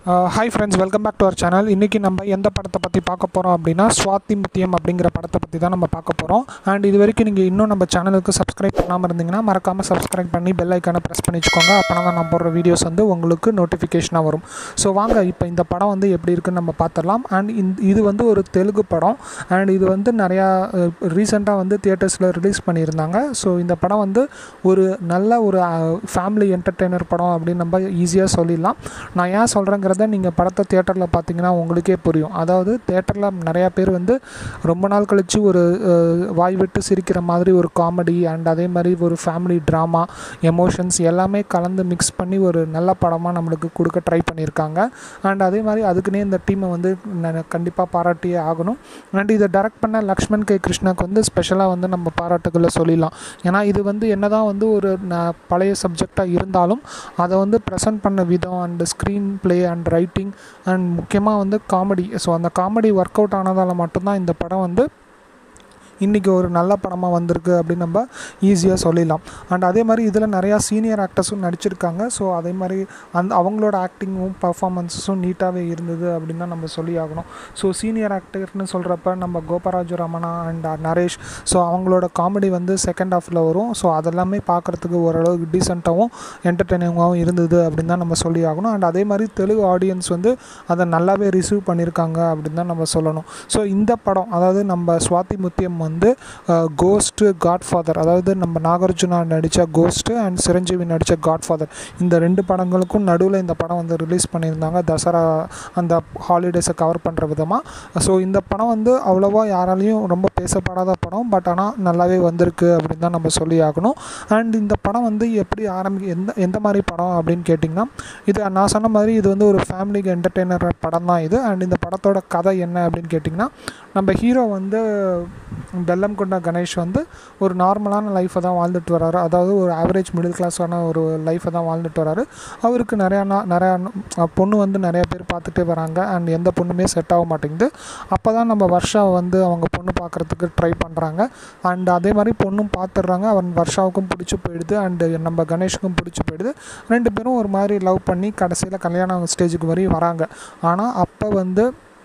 hi friends welcome back to our channel இன்றைக்கி நம்ம எந்த படத்தை பற்றி பார்க்க போகிறோம் அப்படின்னா சுவாதி முத்தியம் அப்படிங்கிற படத்தை பற்றி தான் நம்ம பார்க்க போகிறோம் அண்ட் இது வரைக்கும் நீங்கள் இன்னும் நம்ம சேனலுக்கு சப்ஸ்கிரைப் பண்ணாமல் இருந்தீங்கன்னா மறக்காமல் சப்ஸ்கிரைப் பண்ணி பெல் ஐக்கானை ப்ரெஸ் பண்ணி வச்சுக்கோங்க அப்போனா தான் நான் போடுற வீடியோஸ் வந்து உங்களுக்கு நோட்டிஃபிகேஷனாக வரும் ஸோ வாங்க இப்போ இந்த படம் வந்து எப்படி இருக்குன்னு நம்ம பார்த்துடலாம் அண்ட் இந்த இது வந்து ஒரு தெலுங்கு படம் அண்ட் இது வந்து நிறையா ரீசெண்டாக வந்து தியேட்டர்ஸில் ரிலீஸ் பண்ணியிருந்தாங்க ஸோ இந்த படம் வந்து ஒரு நல்ல ஒரு ஃபேமிலி என்டர்டெய்னர் படம் அப்படின்னு நம்ம ஈஸியாக சொல்லிடலாம் நான் ஏன் சொல்கிறேங்கிறத நீங்கள் படத்தை தேட்டரில் பார்த்தீங்கன்னா உங்களுக்கே புரியும் அதாவது தேட்டரில் நிறையா பேர் வந்து ரொம்ப நாள் கழித்து ஒரு அஹ், வாய் விட்டு சிரிக்கிற மாதிரி ஒரு காமெடி அண்ட் அதே மாதிரி ஒரு ஃபேமிலி ட்ராமா எமோஷன்ஸ் எல்லாமே கலந்து மிக்ஸ் பண்ணி ஒரு நல்ல படமாக நம்மளுக்கு கொடுக்க ட்ரை பண்ணியிருக்காங்க அண்ட் அதே மாதிரி அதுக்குன்னே இந்த டீமை வந்து கண்டிப்பாக பாராட்டியே ஆகணும் அண்ட் இதை டைரக்ட் பண்ண லக்ஷ்மண் கே கிருஷ்ணாக்கு வந்து ஸ்பெஷலாக வந்து நம்ம பாராட்டுகளை சொல்லிடலாம் ஏன்னா இது வந்து என்னதான் வந்து ஒரு ந- பழைய சப்ஜெக்டாக இருந்தாலும் அதை வந்து ப்ரெசென்ட் பண்ண விதம் and screenplay and writing and முக்கியமாக வந்து காமெடி ஸோ அந்த காமெடி ஒர்க் அவுட் ஆனதால் மட்டும்தான் இந்த படம் வந்து இன்றைக்கி ஒரு நல்ல படமாக வந்திருக்கு அப்படின்னு நம்ம ஈஸியாக சொல்லிடலாம் அண்ட் அதே மாதிரி இதில் நிறையா சீனியர் ஆக்டர்ஸும் நடிச்சிருக்காங்க ஸோ அதே மாதிரி அந்த அவங்களோட ஆக்டிங்கும் பர்ஃபார்மன்ஸஸும் நீட்டாகவே இருந்தது அப்படின்னு தான் நம்ம சொல்லி ஆகணும் ஸோ சீனியர் ஆக்டர்னு சொல்கிறப்ப நம்ம கோபராஜு ரமணா அண்ட் நரேஷ் ஸோ அவங்களோட காமெடி வந்து செகண்ட் ஹாஃபில் வரும் ஸோ அதெல்லாமே பார்க்குறதுக்கு ஓரளவுக்கு டீசெண்டாகவும் என்டர்டெய்னிங்காகவும் இருந்தது அப்படின்னு தான் நம்ம சொல்லி ஆகணும் அண்ட் அதே மாதிரி தெலுங்கு ஆடியன்ஸ் வந்து அதை நல்லாவே ரிசீவ் பண்ணியிருக்காங்க அப்படின்னு தான் நம்ம சொல்லணும் ஸோ இந்த படம் அதாவது நம்ம சுவாதி முத்தியம் வந்து கோஸ்ட்டு காட்ஃபாதர் அதாவது நம்ம நாகார்ஜுனா நடித்த கோஸ்ட்டு அண்ட் சிரஞ்சீவி நடித்த காட்ஃபாதர் இந்த ரெண்டு படங்களுக்கும் நடுவில் இந்த படம் வந்து ரிலீஸ் பண்ணியிருந்தாங்க தசரா அந்த ஹாலிடேஸை கவர் பண்ணுற விதமாக ஸோ இந்த படம் வந்து அவ்வளோவா யாராலையும் ரொம்ப பேசப்படாத படம் பட் ஆனால் நல்லாவே வந்திருக்கு அப்படின்னு தான் நம்ம சொல்லி ஆகணும் அண்ட் இந்த படம் வந்து எப்படி ஆரம்பி எந்த எந்த மாதிரி படம் அப்படின்னு கேட்டிங்கன்னா இது நான் சொன்ன மாதிரி இது வந்து ஒரு ஃபேமிலிக்கு என்டர்டெய்னர் படம் தான் இது அண்ட் இந்த படத்தோட கதை என்ன அப்படின்னு கேட்டிங்கன்னா நம்ம ஹீரோ வந்து பெல்லம் கொண்ட கணேஷ் வந்து ஒரு நார்மலான லைஃப்பை தான் வாழ்ந்துட்டு வராரு அதாவது ஒரு ஆவரேஜ் மிடில் கிளாஸான ஒரு லைஃப்பை தான் வாழ்ந்துட்டு வராரு அவருக்கு நிறையா நா- நிறையா ந- பொண்ணு வந்து நிறைய பேர் பார்த்துட்டே வராங்க அண்ட் எந்த பொண்ணுமே செட் ஆக மாட்டேங்குது அப்போ தான் நம்ம வர்ஷா வந்து அவங்க பொண்ணு பார்க்குறதுக்கு ட்ரை பண்ணுறாங்க அண்ட் அதே மாதிரி பொண்ணும் பார்த்துடுறாங்க அவன் வர்ஷாவுக்கும் பிடிச்சி போயிடுது அண்டு நம்ம கணேஷுக்கும் பிடிச்சி போயிடுது ரெண்டு பேரும் ஒரு மாதிரி லவ் பண்ணி கடைசியில் கல்யாணம் ஸ்டேஜுக்கு வரையும் வராங்க ஆனால் அப்போ வந்து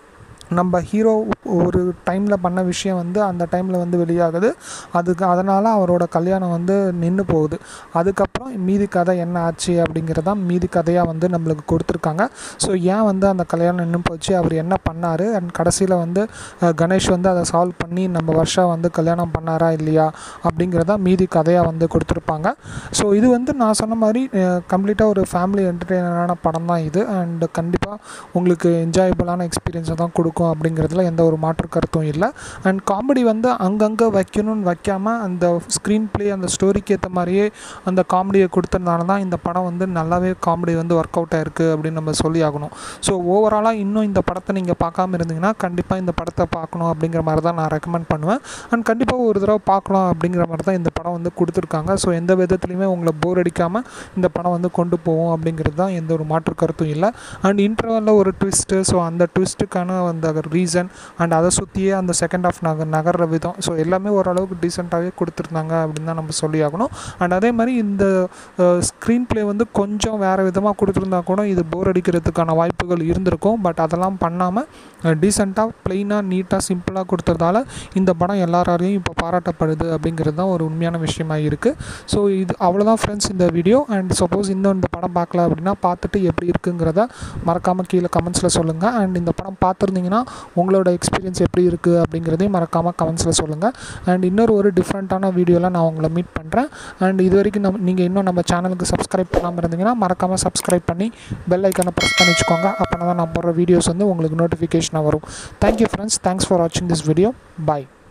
நம்ம ஹீரோ ஒரு டைமில் பண்ண விஷயம் வந்து அந்த டைமில் வந்து வெளியாகுது அதுக்கு அதனால் அவரோட கல்யாணம் வந்து நின்று போகுது அதுக்கப்புறம் மீதி கதை என்ன ஆச்சு அப்படிங்கிறதான் மீதி கதையாக வந்து நம்மளுக்கு கொடுத்துருக்காங்க ஸோ ஏன் வந்து அந்த கல்யாணம் நின்று போச்சு அவர் என்ன பண்ணார் அண்ட் கடைசியில் வந்து அஹ், கணேஷ் வந்து அதை சால்வ் பண்ணி நம்ம வருஷம் வந்து கல்யாணம் பண்ணாரா இல்லையா அப்படிங்கிறத மீதி கதையாக வந்து கொடுத்துருப்பாங்க ஸோ இது வந்து நான் சொன்ன மாதிரி கம்ப்ளீட்டாக ஒரு ஃபேமிலி என்டர்டெய்னரான படம் தான் இது அண்ட் கண்டிப்பாக உங்களுக்கு என்ஜாயபிளான எக்ஸ்பீரியன்ஸை தான் கொடுக்கும் அப்படிங்கிறதுல எந்த ஒரு மாற்று கருத்தும் இல்லை அண்ட் காமெடி வந்து அங்கங்கே வைக்கணும்னு வைக்காமல் அந்த ஸ்க்ரீன் ப்ளே அந்த ஸ்டோரிக்கு ஏற்ற மாதிரியே அந்த காமெடியை கொடுத்ததுனால தான் இந்த படம் வந்து நல்லாவே காமெடி வந்து ஒர்க் அவுட் ஆயிருக்கு அப்படின்னு நம்ம சொல்லி ஆகணும் ஸோ ஓவராலாக இன்னும் இந்த படத்தை நீங்கள் பார்க்காம இருந்தீங்கன்னா கண்டிப்பாக இந்த படத்தை பார்க்கணும் அப்படிங்கிற மாதிரி தான் நான் ரெக்கமெண்ட் பண்ணுவேன் அண்ட் கண்டிப்பாக ஒரு தடவை பார்க்கலாம் அப்படிங்கிற மாதிரி தான் இந்த படம் வந்து கொடுத்துருக்காங்க ஸோ எந்த விதத்துலையுமே உங்களை போர் அடிக்காமல் இந்த படம் வந்து கொண்டு போகும் அப்படிங்கிறது தான் எந்த ஒரு மாற்று கருத்தும் இல்லை அண்ட் இன்டர்வலில் ஒரு ட்விஸ்ட்டு ஸோ அந்த ட்விஸ்ட்டுக்கான அந்த ரீசன் அண்ட் அதை சுற்றியே அந்த செகண்ட் ஆஃப் நகர் நகர்ற விதம் ஸோ எல்லாமே ஓரளவுக்கு டீசெண்டாகவே கொடுத்துருந்தாங்க அப்படின்னு தான் நம்ம சொல்லி ஆகணும் அண்ட் அதே மாதிரி இந்த ஸ்க்ரீன் ப்ளே வந்து கொஞ்சம் வேறு விதமாக கொடுத்துருந்தா கூட இது போர் அடிக்கிறதுக்கான வாய்ப்புகள் இருந்திருக்கும் பட் அதெல்லாம் பண்ணாமல் டீசெண்டாக ப்ளெயினாக நீட்டாக சிம்பிளாக கொடுத்ததால இந்த படம் எல்லாராலையும் இப்போ பாராட்டப்படுது அப்படிங்கிறது தான் ஒரு உண்மையான விஷயமா இருக்குது ஸோ இது அவ்வளோதான் ஃப்ரெண்ட்ஸ் இந்த வீடியோ அண்ட் சப்போஸ் இன்னும் இந்த படம் பார்க்கல அப்படின்னா பார்த்துட்டு எப்படி இருக்குங்கிறத மறக்காமல் கீழே கமெண்ட்ஸில் சொல்லுங்கள் அண்ட் இந்த படம் பார்த்துருந்தீங்கன்னா உங்களோட எக்ஸ்பீரியன்ஸ் எப்படி இருக்குது அப்படிங்கிறதையும் மறக்காமல் கமெண்ட்ஸில் சொல்லுங்கள் அண்ட் இன்னொரு ஒரு டிஃப்ரெண்ட்டான வீடியோவில் நான் உங்களை மீட் பண்ணுறேன் அண்ட் இது வரைக்கும் நம்ம நீங்கள் இன்னும் நம்ம சேனலுக்கு சப்ஸ்கிரைப் பண்ணாமல் இருந்தீங்கன்னா மறக்காமல் சப்ஸ்கிரைப் பண்ணி பெல் ஐக்கானை ப்ரெஸ் பண்ணி வச்சுக்கோங்க அப்போ தான் நான் போடுற வீடியோஸ் வந்து உங்களுக்கு நோட்டிஃபிகேஷனாக வரும் தேங்க்யூ ஃப்ரெண்ட்ஸ் தேங்க்ஸ் ஃபார் வாட்சிங் திஸ் வீடியோ பை